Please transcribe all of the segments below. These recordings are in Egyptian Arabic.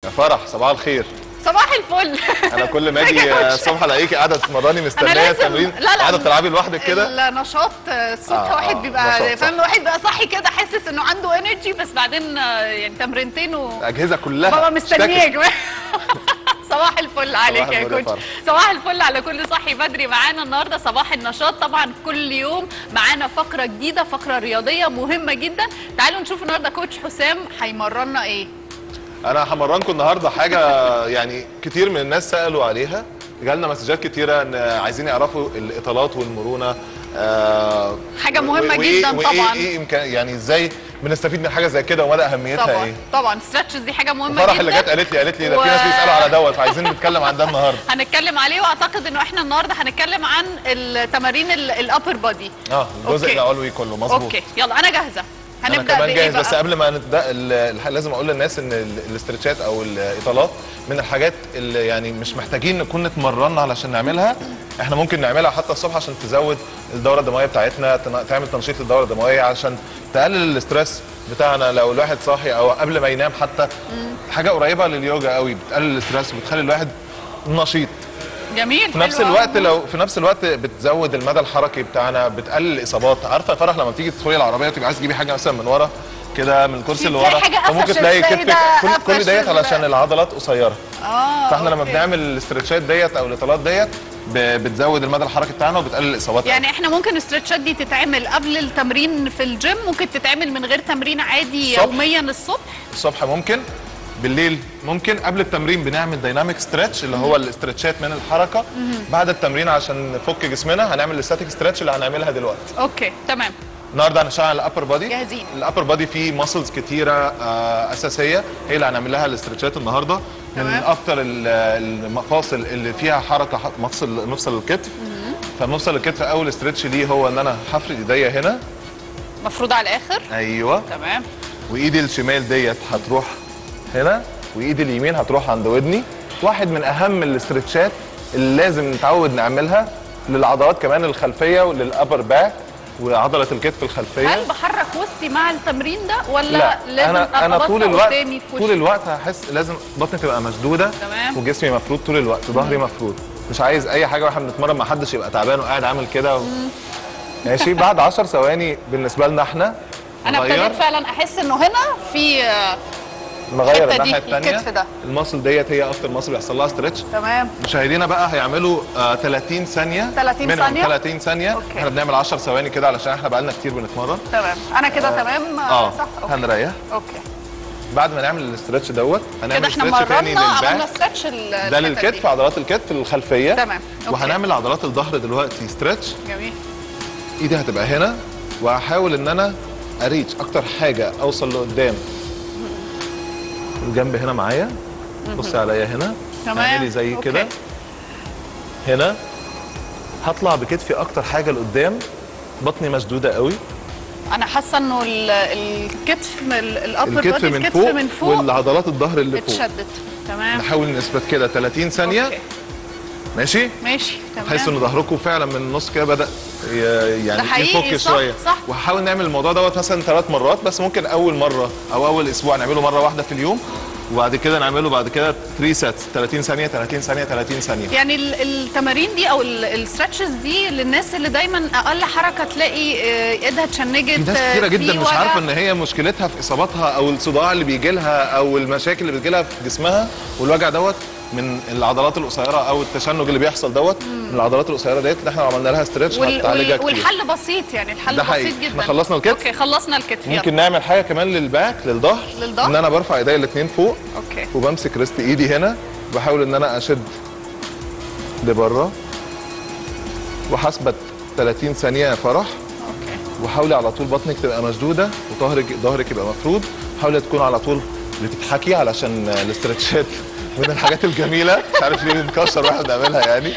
يا فرح صباح الخير صباح الفل انا كل ما اجي ازيك يا كوتش؟ الصبح الاقيكي قاعده تتمرني مستنيه لازم- التمرين لا، لا. قاعده تلعبي لوحدك كده النشاط الصبح آه، واحد آه، بيبقى نشاط، فاهم صح. واحد بيبقى صاحي كده حاسس انه عنده انرجي بس بعدين آه، يعني تمرينتين و الاجهزه كلها بابا مستنيه اشتكت. كمان صباح الفل عليك يا الفل يا كوتش فرح. صباح الفل على كل صاحي بدري معانا النهارده صباح النشاط طبعا كل يوم معانا فقره جديده فقره رياضيه مهمه جدا تعالوا نشوف النهارده كوتش حسام هيمرنا ايه انا همرنكم النهارده حاجه يعني كتير من الناس سالوا عليها جالنا مسجات كتيره ان عايزين يعرفوا الاطالات والمرونه آه حاجة مهمة وإيه- جداً وإيه- طبعاً. ايه امكان يعني ازاي بنستفيد من حاجه زي كده ومدى اهميتها طبعا ايه طبعا ستريتشز دي حاجه مهمه فرح جدا اللي جت قالت لي قالت لي ده و- في ناس بيسالوا على دوت فعايزين نتكلم عن ده النهارده هنتكلم عليه واعتقد انه احنا النهارده هنتكلم عن التمارين الابر بودي اه الجزء أوكي. العلوي كله مظبوط اوكي يلا انا جاهزه انا هنبدا كمان بايه جاهز بقى بس قبل ما نبدا ال- ال- لازم اقول للناس ان ال- الاسترتشات او الاطالات من الحاجات اللي يعني مش محتاجين نكون اتمرنا علشان نعملها احنا ممكن نعملها حتى الصبح عشان تزود الدوره الدمويه بتاعتنا تن- تعمل تنشيط للدوره الدمويه عشان تقلل الاسترس بتاعنا لو الواحد صاحي او قبل ما ينام حتى حاجه قريبه لليوجا قوي بتقلل الاسترس وبتخلي الواحد نشيط جميل في نفس حلو الوقت أوي. لو في نفس الوقت بتزود المدى الحركي بتاعنا بتقلل الاصابات عارفه يا فرح لما بتيجي تدخلي العربيه تبقى عايز تجيبي حاجه مثلا من ورا كده من الكرسي اللي تلاقي ورا حاجة فممكن قفشت، تلاقي تلاقي كتفك ده كل, كل قفش ديت ال- علشان العضلات قصيره اه فاحنا لما أوكي. بنعمل الاسترتشات ديت او الاطالات ديت ب- بتزود المدى الحركي بتاعنا وبتقلل الاصابات يعني احنا ممكن الاسترتشات دي تتعمل قبل التمرين في الجيم ممكن تتعمل من غير تمرين عادي الصبح. يوميا الصبح الصبح ممكن بالليل ممكن قبل التمرين بنعمل دايناميك ستريتش اللي هو الاسترتشات من الحركه بعد التمرين عشان نفك جسمنا هنعمل الستاتيك ستريتش اللي هنعملها دلوقتي اوكي تمام النهارده هنشتغل على الابر بادي جاهزين. الابر بادي فيه ماسلز كتيره آه، اساسيه هي اللي هنعمل لها الاسترتشات النهارده من تمام. اكتر ال- المفاصل اللي فيها حركه ح- مفصل مفصل الكتف فمفصل الكتف اول استرتش ليه هو ان انا هفرد ايديا هنا مفروض على الاخر ايوه تمام وايدي الشمال ديت هتروح هنا وايدي اليمين هتروح عند ودني واحد من اهم الاسترتشات اللي لازم نتعود نعملها للعضلات كمان الخلفيه وللابر باك وعضله الكتف الخلفيه هل بحرك وسطي مع التمرين ده ولا لا لازم انا ابقى انا باصة طول الوقت قدامي في طول وشي؟ الوقت هحس لازم بطني تبقى مشدوده تمام. وجسمي مفرود طول الوقت ظهري مفرود مش عايز اي حاجه واحنا بنتمرن ما حدش يبقى تعبان وقاعد عامل كده و... ماشي بعد 10 ثواني بالنسبه لنا احنا انا نغير ابتديت فعلا احس انه هنا في آه، نغير الحتة دي، الناحيه الثانيه الكتف ده. الماسل ديت هي اكتر ماسل بيحصل لها ستريتش تمام مشاهدينا بقى هيعملوا آه 30 ثانيه 30 منهم ثانية؟ 30 ثانيه أوكي. احنا بنعمل 10 ثواني كده علشان احنا بقالنا كتير بنتمرن تمام انا كده تمام اه صح اوكي هنريح اوكي بعد ما نعمل الاسترتش دوت هنعمل كده احنا استرتش تاني مرنا عملنا للباك ستريتش ده للكتف عضلات الكتف الخلفيه تمام، أوكي. وهنعمل عضلات الظهر دلوقتي ستريتش جميل ايدي هتبقى هنا وهحاول ان انا اريتش اكتر حاجه اوصل لقدام الجنب هنا معايا بصي عليا هنا تمام، اعملي زي أوكي. كده هنا هطلع بكتفي اكتر حاجه لقدام بطني مشدوده قوي انا حاسه انه ال- الكتف من ال- الابر الكتف بودي من الكتف فوق, من فوق والعضلات الظهر اللي فوق اتشدت تمام نحاول نثبت كده 30 ثانيه أوكي. ماشي ماشي تمام تحس ان ظهركم فعلا من النص كده بدا ي- يعني ده حقيقي، يفك صح، شويه صح. وهحاول نعمل الموضوع دوت مثلا ثلاث مرات بس ممكن اول مره او اول اسبوع نعمله مره واحده في اليوم وبعد كده نعمله بعد كده 3 سيتس 30 ثانيه 30 ثانيه 30 ثانيه يعني ال- التمارين دي او الستريتشز دي للناس اللي دايما اقل حركه تلاقي آه، ايدها اتشنجت في ناس آه، كتيره في جدا مش وجع. عارفه ان هي مشكلتها في اصاباتها او الصداع اللي بيجي لها او المشاكل اللي بتجي لها في جسمها والوجع دوت من العضلات القصيره او التشنج اللي بيحصل دوت من العضلات القصيره ديت اللي احنا لو عملنا لها ستريتش وال هتعالجها وال كتير والحل بسيط يعني الحل ده بسيط حقيقي. جدا احنا خلصنا الكتف؟ اوكي خلصنا الكتف ممكن يلا نعمل حاجه كمان للباك للظهر للظهر؟ ان انا برفع ايديا الاثنين فوق اوكي وبمسك ريست ايدي هنا بحاول ان انا اشد لبره وحسبت 30 ثانيه يا فرح اوكي وحاولي على طول بطنك تبقى مشدوده وظهرك ظهرك يبقى مفرود حاولي تكون على طول بتضحكي علشان الاسترتشات من الحاجات الجميله مش عارف ليه بنكسر واحنا بنعملها يعني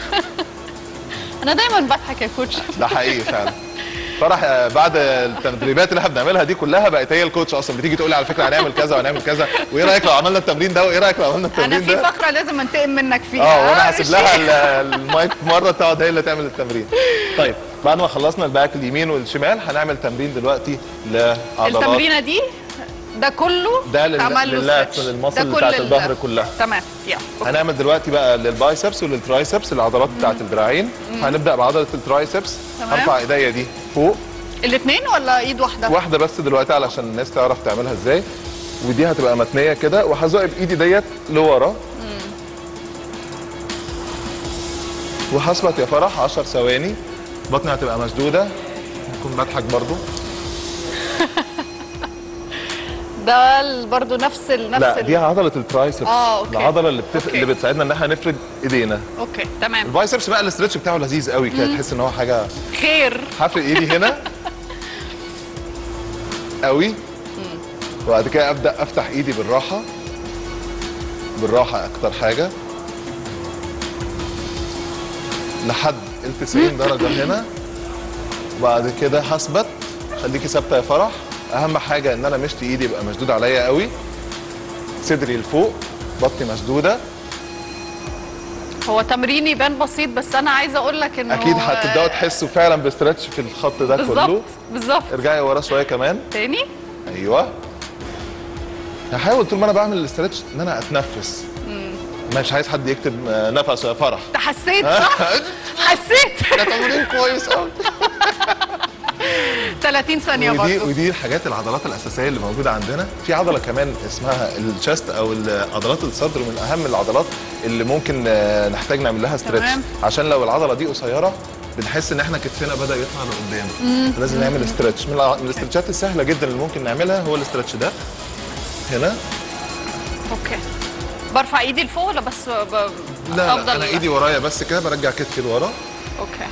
انا دايما بضحك يا كوتش ده حقيقي فعلا فرح آه، بعد التدريبات اللي احنا بنعملها دي كلها بقت هي الكوتش اصلا بتيجي تقول لي على فكره هنعمل كذا وهنعمل كذا وايه رايك لو عملنا التمرين ده وايه رايك لو عملنا انا التمرين في ده فقره لازم انتقم منك فيها اه وانا هسيب ماشي؟ لها ال- المايك مره تقعد هي اللي تعمل التمرين طيب بعد ما خلصنا الباك اليمين والشمال هنعمل تمرين دلوقتي لعضلات التمرينه دي ده كله ده لل- اتعمل له لللات stretch. للمصل ده كل بتاعت ال- الظهر كلها. تمام يلا أوكي. هنعمل دلوقتي بقى للبايسبس وللترايسبس العضلات بتاعت الدراعين هنبدا بعضله الترايسبس تمام. هرفع ايديا دي فوق الاثنين ولا ايد واحده واحده بس دلوقتي علشان الناس تعرف تعملها ازاي ودي هتبقى متنيه كده وهزق بايدي ديت لورا وهثبت يا فرح 10 ثواني بطني هتبقى مشدوده هكون بضحك برضو ده ال- برضو نفس ال... نفس لا ال- دي عضله الترايسبس آه، أوكي. العضله اللي بتف... أوكي. اللي بتساعدنا ان احنا نفرد ايدينا اوكي تمام البايسبس بقى الاسترتش بتاعه لذيذ قوي كده تحس ان هو حاجه خير هفرد ايدي هنا قوي وبعد كده ابدا افتح ايدي بالراحه بالراحه اكتر حاجه لحد ال 90 درجه هنا وبعد كده هثبت خليكي ثابته يا فرح اهم حاجه ان انا مشط ايدي يبقى مشدود عليا قوي صدري لفوق بطني مشدوده هو تمرين يبان بسيط بس انا عايزه اقول لك انه اكيد هتبداوا تحسوا فعلا باسترتش في الخط ده كله بالظبط بالظبط ارجعي ورا شويه كمان تاني ايوه هحاول طول ما انا بعمل الاسترتش ان انا اتنفس مش عايز حد يكتب آه، نفسه يا فرح انت حسيت صح حسيت ده تمرين كويس قوي 30 ثانيه ودي برضو ودي الحاجات العضلات الاساسيه اللي موجوده عندنا في عضله كمان اسمها الشست او ال- عضلات الصدر من اهم العضلات اللي ممكن آه، نحتاج نعمل لها ستريتش تمام. عشان لو العضله دي قصيره بنحس ان احنا كتفنا بدا يطلع لقدام لازم نعمل ستريتش من الع- من الاسترتشات السهله جدا اللي ممكن نعملها هو الاسترتش ده هنا اوكي برفع ايدي لفوق ولا بس ب... لا, لا أفضل- انا ايدي ورايا بس كده برجع كتفي لورا اوكي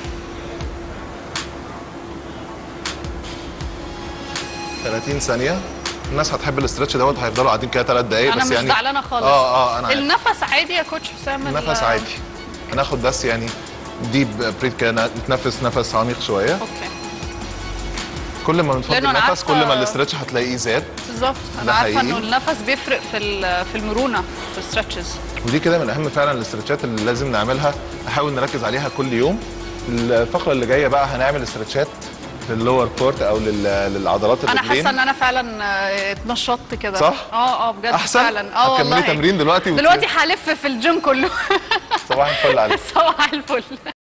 30 ثانيه الناس هتحب الاسترتش دوت هيفضلوا قاعدين كده ثلاث دقايق انا بس مش يعني زعلانه خالص اه اه انا عارف. النفس عادي يا كوتش حسام ال- النفس عادي هناخد بس يعني ديب بريد كده نتنفس نفس عميق شويه اوكي كل ما بنفضي لأنه أنا النفس عارفة- كل ما الاسترتش هتلاقيه زاد بالظبط ده انا عارفه حقيقي. انه النفس بيفرق في ال- في المرونه في الستريتشز ودي كده من اهم فعلا الاسترتشات اللي لازم نعملها نحاول نركز عليها كل يوم الفقره اللي جايه بقى هنعمل استرتشات لللور كورت او لل- للعضلات انا الرجلين حاسه ان انا فعلا آه، اتنشطت كده صح؟ اه اه بجد احسن فعلا اه هتكملي والله تمرين دلوقتي وت- دلوقتي هلف في الجيم كله صباح الفل عليك صباح الفل